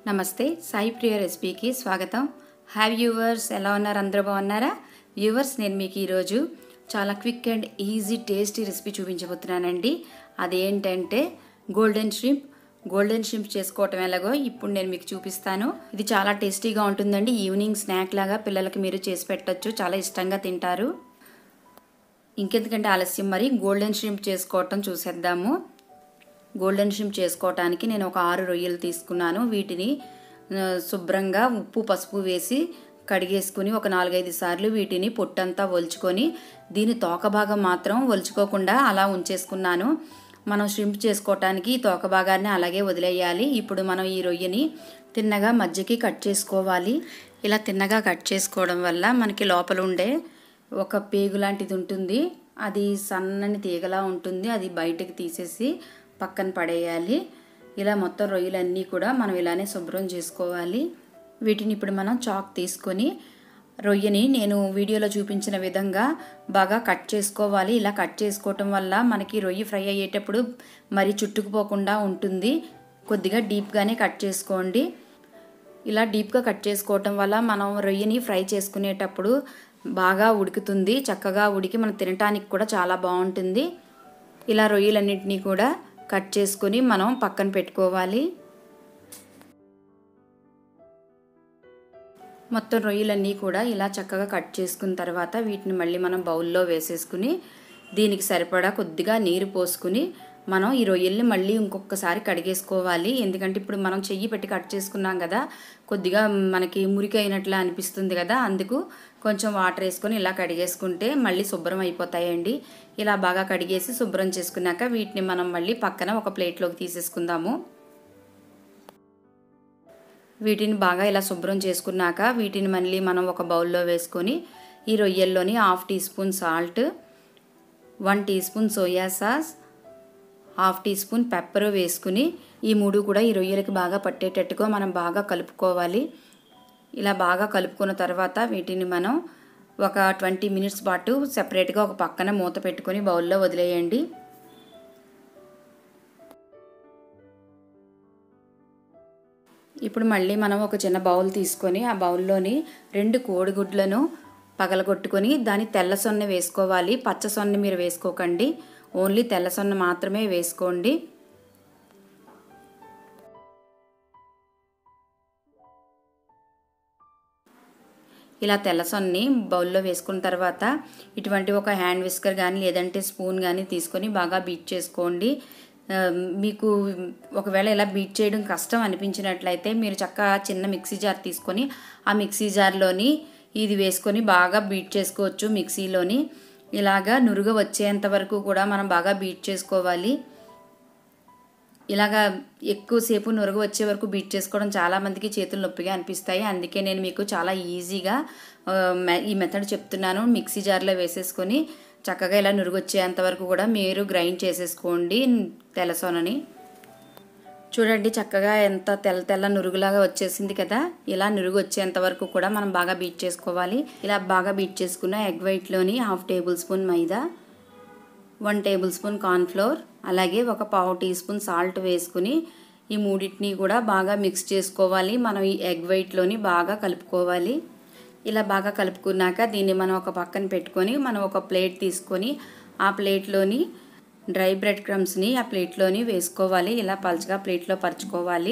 నమస్తే సాయి ప్రియ రెసిపీకి స్వాగతం have viewers ఎలా ఉన్నారు అందరూ బాగున్నారా వ్యూవర్స్ నేను మీకు ఈరోజు చాలా quick and easy tasty recipe చూపించబోతున్నానండి అదేంటంటే గోల్డెన్ షింప్ గోల్డెన్ షింప్ చేసుకోవటం ఎలాగో ఇప్పుడు నేను మీకు చూపిస్తాను ఇది చాలా టేస్టీగా ఉంటుందండి ఈవినింగ్ స్నాక్ లాగా పిల్లలకి మీరు చేసి పెట్టచ్చు చాలా ఇష్టంగా తింటారు ఇంకెందుకంటే ఆలస్యం మరి గోల్డెన్ షింప్ చేసుకోవటం చూసేద్దాము గోల్డెన్ షింప్ చేసుకోవటానికి నేను ఒక ఆరు రొయ్యలు తీసుకున్నాను వీటిని ఆ, శుభ్రంగా ఉప్పు పసుపు వేసి కడిగేసుకుని ఒక నాలుగైదు సార్లు వీటిని పొట్టంతా ఒలుచుకొని దీని తోక భాగం మాత్రం ఒలుచుకోకుండా అలా ఉంచేసుకున్నాను మనం షింప్ చేసుకోవటానికి ఈ తోక భాగాన్ని అలాగే వదిలేయాలి ఇప్పుడు మనం ఈ రొయ్యని తిన్నగా మధ్యకి కట్ చేసుకోవాలి ఇలా తిన్నగా కట్ చేసుకోవడం వల్ల మనకి లోపల ఉండే ఒక పేగు లాంటిది ఉంటుంది అది సన్నని తీగలా ఉంటుంది అది బయటకు తీసేసి పక్కన పడేయాలి ఇలా మొత్తం రొయ్యలన్నీ కూడా మనం ఇలానే శుభ్రం చేసుకోవాలి వీటిని ఇప్పుడు మనం చాక్ తీసుకొని రొయ్యని నేను వీడియోలో చూపించిన విధంగా బాగా కట్ చేసుకోవాలి ఇలా కట్ చేసుకోవటం వల్ల మనకి రొయ్యి ఫ్రై అయ్యేటప్పుడు మరి చుట్టుకుపోకుండా ఉంటుంది కొద్దిగా డీప్గానే కట్ చేసుకోండి ఇలా డీప్గా కట్ చేసుకోవటం వల్ల మనం రొయ్యని ఫ్రై చేసుకునేటప్పుడు బాగా ఉడుకుతుంది చక్కగా ఉడికి మనం తినటానికి కూడా చాలా బాగుంటుంది ఇలా రొయ్యలన్నింటినీ కూడా కట్ చేసుకొని మనం పక్కన పెట్టుకోవాలి మొత్తం రొయ్యలన్నీ కూడా ఇలా చక్కగా కట్ చేసుకున్న తర్వాత వీటిని మళ్ళీ మనం బౌల్లో వేసేసుకుని దీనికి సరిపడా కొద్దిగా నీరు పోసుకుని మనం ఈ రొయ్యల్ని మళ్ళీ ఇంకొకసారి కడిగేసుకోవాలి ఎందుకంటే ఇప్పుడు మనం చెయ్యి పెట్టి కట్ చేసుకున్నాం కదా కొద్దిగా మనకి మురికి అయినట్లు అనిపిస్తుంది కదా అందుకు కొంచెం వాటర్ వేసుకొని ఇలా కడిగేసుకుంటే మళ్ళీ శుభ్రం అయిపోతాయండి ఇలా బాగా కడిగేసి శుభ్రం చేసుకున్నాక వీటిని మనం మళ్ళీ పక్కన ఒక ప్లేట్లోకి తీసేసుకుందాము వీటిని బాగా ఇలా శుభ్రం చేసుకున్నాక వీటిని మళ్ళీ మనం ఒక బౌల్లో వేసుకొని ఈ రొయ్యల్లోని half teaspoon salt one teaspoon soya sauce half teaspoon pepper వేసుకుని ఈ మూడు కూడా ఈ రొయ్యలకి బాగా పట్టేటట్టుగా మనం బాగా కలుపుకోవాలి ఇలా బాగా కలుపుకున్న తర్వాత వీటిని మనం ఒక ట్వంటీ మినిట్స్ పాటు సెపరేట్గా ఒక పక్కన మూత పెట్టుకొని బౌల్లో వదిలేయండి ఇప్పుడు మళ్ళీ మనం ఒక చిన్న బౌల్ తీసుకొని ఆ బౌల్లోని రెండు కోడిగుడ్లను పగలగొట్టుకొని దాని తెల్ల సొన్న వేసుకోవాలి పచ్చ సొన్న మీరు వేసుకోకండి ఓన్లీ తెల్ల సొన్న మాత్రమే వేసుకోండి ఇలా తెల్ల సొన్ని బౌల్లో వేసుకున్న తర్వాత ఇటువంటి ఒక హ్యాండ్ విస్కర్ కానీ లేదంటే స్పూన్ కానీ తీసుకొని బాగా బీట్ చేసుకోండి ఆ, మీకు ఒకవేళ ఇలా బీట్ చేయడం కష్టం అనిపించినట్లయితే మీరు చక్కగా చిన్న మిక్సీ జార్ తీసుకొని ఆ మిక్సీ జార్లోని ఇది వేసుకొని బాగా బీట్ చేసుకోవచ్చు మిక్సీలోని ఇలాగా నురుగ వచ్చేంత వరకు కూడా మనం బాగా బీట్ చేసుకోవాలి ఇలాగా ఎక్కువసేపు నురుగు వచ్చే వరకు బీట్ చేసుకోవడం చాలామందికి చేతులు నొప్పిగా అనిపిస్తాయి అందుకే నేను మీకు చాలా ఈజీగా ఆ, మె- ఈ మెథడ్ చెప్తున్నాను మిక్సీ జార్లో వేసేసుకొని చక్కగా ఇలా నురుగు వచ్చేంత వరకు కూడా మీరు గ్రైండ్ చేసేసుకోండి తెల్లసోనని చూడండి చక్కగా ఎంత తెల్ల తెల్ల నురుగులాగా వచ్చేసింది కదా ఇలా నురుగు వచ్చేంత వరకు కూడా మనం బాగా బీట్ చేసుకోవాలి ఇలా బాగా బీట్ చేసుకున్న ఎగ్ వైట్లోని half tablespoon maida one tablespoon cornflour అలాగే ఒక పావు టీ స్పూన్ సాల్ట్ వేసుకుని ఈ మూడింటిని కూడా బాగా మిక్స్ చేసుకోవాలి మనం ఈ ఎగ్ వైట్లోని బాగా కలుపుకోవాలి ఇలా బాగా కలుపుకున్నాక దీన్ని మనం ఒక పక్కన పెట్టుకొని మనం ఒక ప్లేట్ తీసుకొని ఆ ప్లేట్లోని డ్రై బ్రెడ్ క్రమ్స్ని ఆ ప్లేట్లోని వేసుకోవాలి ఇలా పలుచగా ప్లేట్లో పరుచుకోవాలి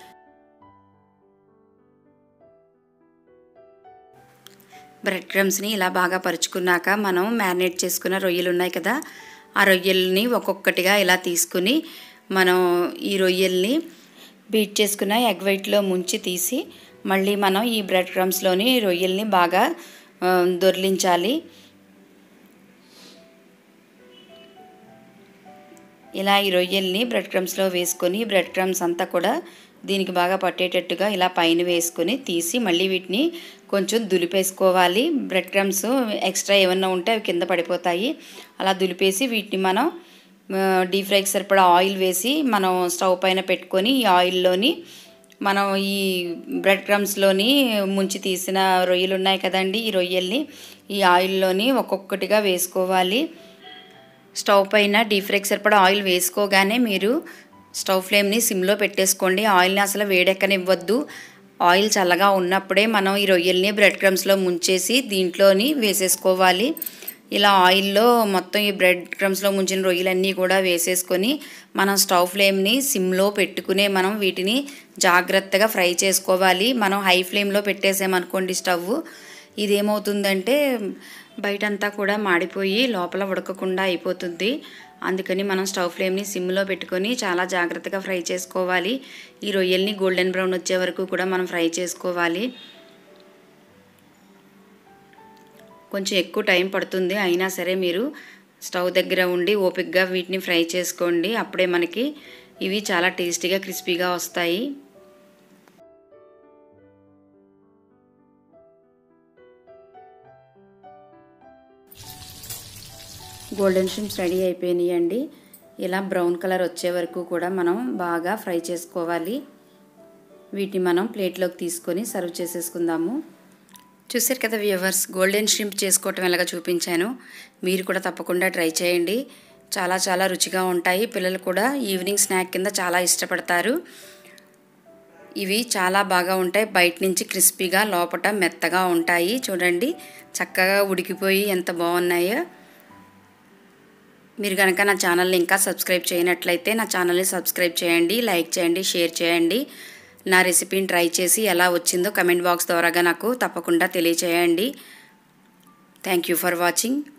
బ్రెడ్ క్రమ్స్ని ఇలా బాగా పరుచుకున్నాక మనం మ్యారినేట్ చేసుకున్న రొయ్యలు ఉన్నాయి కదా ఆ రొయ్యల్ని ఒక్కొక్కటిగా ఇలా తీసుకుని మనం ఈ రొయ్యల్ని బీట్ చేసుకున్న ఎగ్ వైట్లో ముంచి తీసి మళ్ళీ మనం ఈ బ్రెడ్ క్రమ్స్లోని రొయ్యల్ని బాగా ఆ, దొర్లించాలి ఇలా ఈ రొయ్యల్ని బ్రెడ్ క్రమ్స్లో వేసుకొని బ్రెడ్ క్రమ్స్ అంతా కూడా దీనికి బాగా పట్టేటట్టుగా ఇలా పైన వేసుకొని తీసి మళ్ళీ వీటిని కొంచెం దులిపేసుకోవాలి బ్రెడ్ క్రమ్స్ ఎక్స్ట్రా ఏమన్నా ఉంటే అవి కింద పడిపోతాయి అలా దులిపేసి వీటిని మనం డీప్ ఫ్రైకి సరిపడా ఆయిల్ వేసి మనం స్టవ్ పైన పెట్టుకొని ఈ ఆయిల్లోని మనం ఈ బ్రెడ్ క్రమ్స్లోని ముంచి తీసిన రొయ్యలు ఉన్నాయి కదండి ఈ రొయ్యల్ని ఈ ఆయిల్లోని ఒక్కొక్కటిగా వేసుకోవాలి స్టవ్ పైన డీప్ ఫ్రైకి సరిపడా ఆయిల్ వేసుకోగానే మీరు స్టవ్ ఫ్లేమ్ని సిమ్లో పెట్టేసుకోండి ఆయిల్ని అసలు వేడెక్కనివ్వద్దు ఆయిల్ చల్లగా ఉన్నప్పుడే మనం ఈ రొయ్యల్ని బ్రెడ్ క్రమ్స్లో ముంచేసి దీంట్లోని వేసేసుకోవాలి ఇలా ఆయిల్లో మొత్తం ఈ బ్రెడ్ క్రమ్స్లో ముంచిన రొయ్యలన్నీ కూడా వేసేసుకొని మనం స్టవ్ ఫ్లేమ్ని సిమ్లో పెట్టుకునే మనం వీటిని జాగ్రత్తగా ఫ్రై చేసుకోవాలి మనం హై ఫ్లేమ్లో పెట్టేసామనుకోండి స్టవ్ ఇదేమవుతుందంటే బయటంతా కూడా మాడిపోయి లోపల ఉడకకుండా అయిపోతుంది అందుకని మనం స్టవ్ ఫ్లేమ్ని సిమ్లో పెట్టుకొని చాలా జాగ్రత్తగా ఫ్రై చేసుకోవాలి ఈ రొయ్యల్ని గోల్డెన్ బ్రౌన్ వచ్చే వరకు కూడా మనం ఫ్రై చేసుకోవాలి కొంచెం ఎక్కువ టైం పడుతుంది అయినా సరే మీరు స్టవ్ దగ్గర ఉండి ఓపిక్గా వీటిని ఫ్రై చేసుకోండి అప్పుడే మనకి ఇవి చాలా టేస్టీగా క్రిస్పీగా వస్తాయి గోల్డెన్ షిమ్స్ రెడీ అయిపోయినాయండి ఇలా బ్రౌన్ కలర్ వచ్చే వరకు కూడా మనం బాగా ఫ్రై చేసుకోవాలి వీటిని మనం ప్లేట్లోకి తీసుకొని సర్వ్ చేసేసుకుందాము చూసారు కదా వ్యూవర్స్ గోల్డెన్ షింప్ చేసుకోవటం ఎలాగా చూపించాను మీరు కూడా తప్పకుండా ట్రై చేయండి చాలా చాలా రుచిగా ఉంటాయి పిల్లలు కూడా ఈవినింగ్ స్నాక్ కింద చాలా ఇష్టపడతారు ఇవి చాలా బాగా ఉంటాయి బయట నుంచి క్రిస్పీగా లోపల మెత్తగా ఉంటాయి చూడండి చక్కగా ఉడికిపోయి ఎంత బాగున్నాయో మీరు కనుక నా ఛానల్ని ఇంకా సబ్స్క్రైబ్ చేయనట్లయితే నా ఛానల్ని సబ్స్క్రైబ్ చేయండి లైక్ చేయండి షేర్ చేయండి నా రెసిపీని ట్రై చేసి ఎలా వచ్చిందో కమెంట్ బాక్స్ ద్వారాగా నాకు తప్పకుండా తెలియచేయండి థ్యాంక్ యూ ఫర్ వాచింగ్